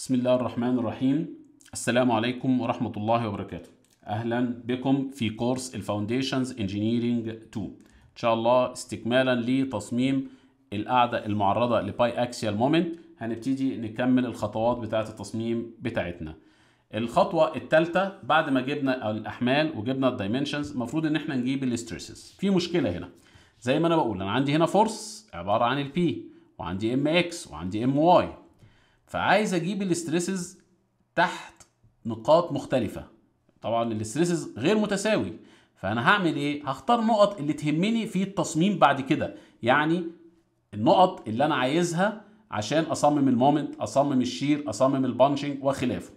بسم الله الرحمن الرحيم السلام عليكم ورحمة الله وبركاته أهلا بكم في كورس الفاونديشنز انجينيرينج 2 إن شاء الله استكمالا لتصميم القاعدة المعرضة لباي اكسيال مومنت هنبتدي نكمل الخطوات بتاعة التصميم بتاعتنا الخطوة الثالثة بعد ما جبنا الأحمال وجبنا الدايمنشنز المفروض إن احنا نجيب الاستريسز في مشكلة هنا زي ما أنا بقول أنا عندي هنا فورس عبارة عن البي وعندي ام اكس وعندي ام واي فعايز اجيب الاستريسز تحت نقاط مختلفة طبعا الاستريسز غير متساوي فانا هعمل ايه هختار نقط اللي تهمني في التصميم بعد كده يعني النقط اللي انا عايزها عشان اصمم المومنت اصمم الشير اصمم البانشنج وخلافه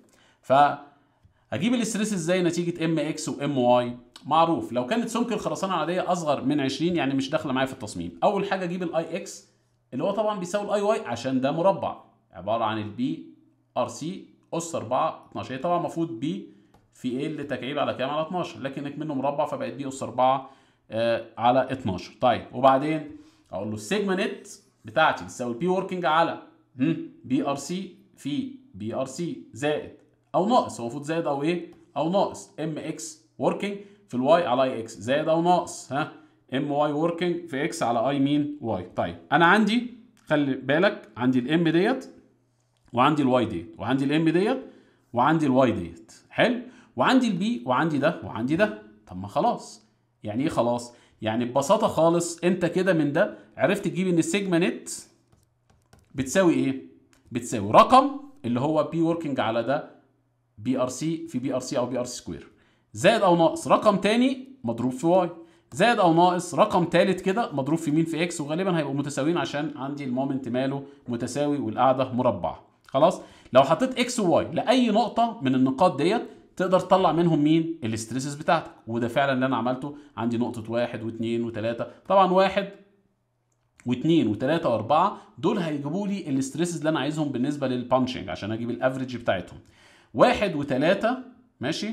فاجيب الاستريس ازاي نتيجه ام اكس وام واي معروف لو كانت سمك الخرسانه العاديه اصغر من 20 يعني مش داخله معايا في التصميم اول حاجه اجيب الاي اكس اللي هو طبعا بيساوي الاي واي عشان ده مربع عباره عن البي ار سي اس 4 12 هي طبعا المفروض بي في ايه اللي تكعيب على كام على 12 لكن منه مربع فبقت بي اس 4 آه على 12 طيب وبعدين اقول له السيجما نت بتاعتي بتساوي البي وركينج على بي ار سي في بي ار سي زائد او ناقص هو المفروض زائد او ايه او ناقص ام اكس وركينج في الواي على اي اكس زائد او ناقص ها ام واي وركينج في اكس على اي مين واي طيب انا عندي خلي بالك عندي الام ديت وعندي الواي ديت وعندي الام ديت وعندي الواي ديت حلو وعندي البي وعندي ده وعندي ده طب ما خلاص يعني ايه خلاص يعني ببساطه خالص انت كده من ده عرفت تجيب ان السيجما نت بتساوي ايه بتساوي رقم اللي هو بي وركينج على ده بي ار سي في بي ار سي او بي ار سي سكوير زائد او ناقص رقم تاني مضروب في واي زائد او ناقص رقم تالت كده مضروب في مين في اكس وغالبا هيبقوا متساويين عشان عندي المومنت ماله متساوي والقاعده مربعه خلاص لو حطيت اكس وواي لاي نقطه من النقاط ديت تقدر تطلع منهم مين الاستريسز بتاعتك وده فعلا اللي انا عملته عندي نقطه واحد واثنين وثلاثه طبعا واحد واثنين وثلاثه واربعه دول هيجيبوا لي الاستريسز اللي انا عايزهم بالنسبه للبانشنج عشان اجيب الافريج بتاعتهم واحد وثلاثه ماشي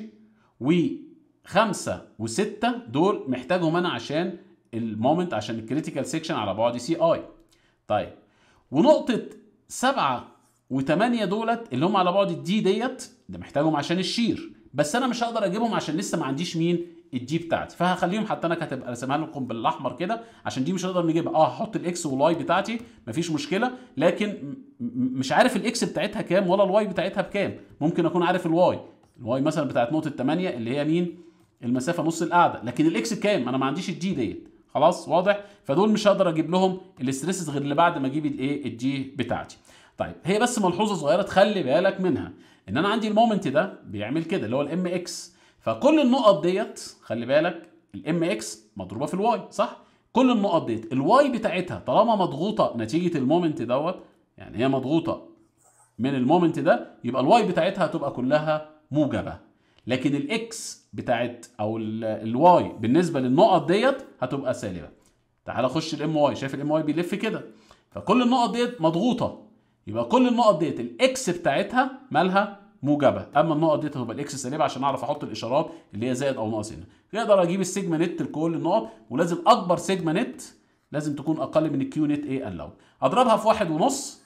وخمسه وسته دول محتاجهم انا عشان المومنت عشان الكريتيكال سيكشن على بعد سي اي طيب ونقطه سبعه وثمانية دولت اللي هم على بعد الدي ديت ده محتاجهم عشان الشير بس انا مش هقدر اجيبهم عشان لسه ما عنديش مين الدي بتاعتي فهخليهم حتى انا كاتب رسمها لكم بالاحمر كده عشان دي مش هنقدر نجيبها اه هحط الاكس والواي بتاعتي مفيش مشكله لكن مش عارف الاكس بتاعتها كام ولا الواي بتاعتها بكام ممكن اكون عارف الواي الواي مثلا بتاعت نقطه 8 اللي هي مين المسافه نص القاعده لكن الاكس بكام انا ما عنديش الدي ديت خلاص واضح فدول مش هقدر اجيب لهم الاستريسز غير اللي بعد ما اجيب الايه الدي بتاعتي طيب هي بس ملحوظه صغيره تخلي بالك منها ان انا عندي المومنت ده بيعمل كده اللي هو الام اكس فكل النقط ديت خلي بالك الام اكس مضروبه في الواي صح كل النقط ديت الواي بتاعتها طالما مضغوطه نتيجه المومنت دوت يعني هي مضغوطه من المومنت ده يبقى الواي بتاعتها هتبقى كلها موجبه لكن الاكس بتاعت او الواي بالنسبه للنقط ديت هتبقى سالبه تعال خش الام واي شايف الام واي بيلف كده فكل النقط ديت مضغوطه يبقى كل النقط ديت الاكس بتاعتها مالها موجبه اما النقط ديت هتبقى الاكس سالبه عشان اعرف احط الاشارات اللي هي زائد او ناقص هنا اقدر اجيب السيجما نت لكل النقط ولازم اكبر سيجما نت لازم تكون اقل من الكيو نت ايه الاو اضربها في واحد ونص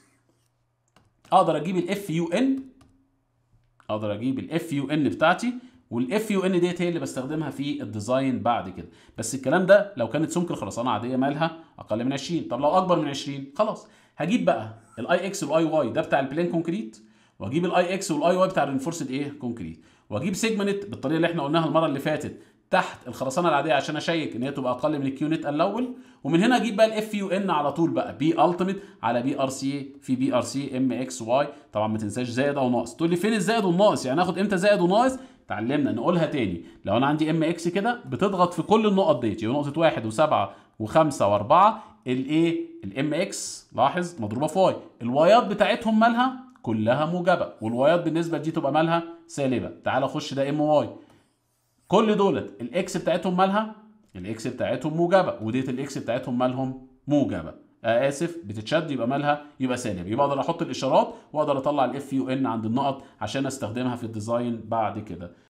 اقدر اجيب الاف يو ان اقدر اجيب الاف يو ان بتاعتي والاف يو ان ديت هي اللي بستخدمها في الديزاين بعد كده بس الكلام ده لو كانت سمك الخرسانه عاديه مالها اقل من 20 طب لو اكبر من 20 خلاص هجيب بقى الاي اكس والاي واي ده بتاع البلين كونكريت واجيب الاي اكس والاي واي بتاع الرينفورسد ايه كونكريت واجيب سيجما نت بالطريقه اللي احنا قلناها المره اللي فاتت تحت الخرسانه العاديه عشان اشيك ان هي تبقى اقل من الكيو نت الاول ومن هنا اجيب بقى الاف يو ان على طول بقى بي التيميت على بي ار سي في بي ار سي ام اكس واي طبعا ما تنساش زائد او ناقص تقول لي فين الزائد والناقص يعني اخد امتى زائد وناقص اتعلمنا نقولها تاني لو انا عندي ام اكس كده بتضغط في كل النقط ديت يبقى نقطه واحد وسبعه وخمسه واربعه الايه الام اكس لاحظ مضروبه في واي الوايات بتاعتهم مالها كلها موجبه والوايات بالنسبه لدي تبقى مالها سالبه تعال خش ده ام واي كل دولت الاكس بتاعتهم مالها الاكس بتاعتهم موجبه وديت الاكس بتاعتهم مالهم موجبه آه اسف بتتشد يبقى مالها يبقى سالب يبقى اقدر احط الاشارات واقدر اطلع الاف يو ان عند النقط عشان استخدمها في الديزاين بعد كده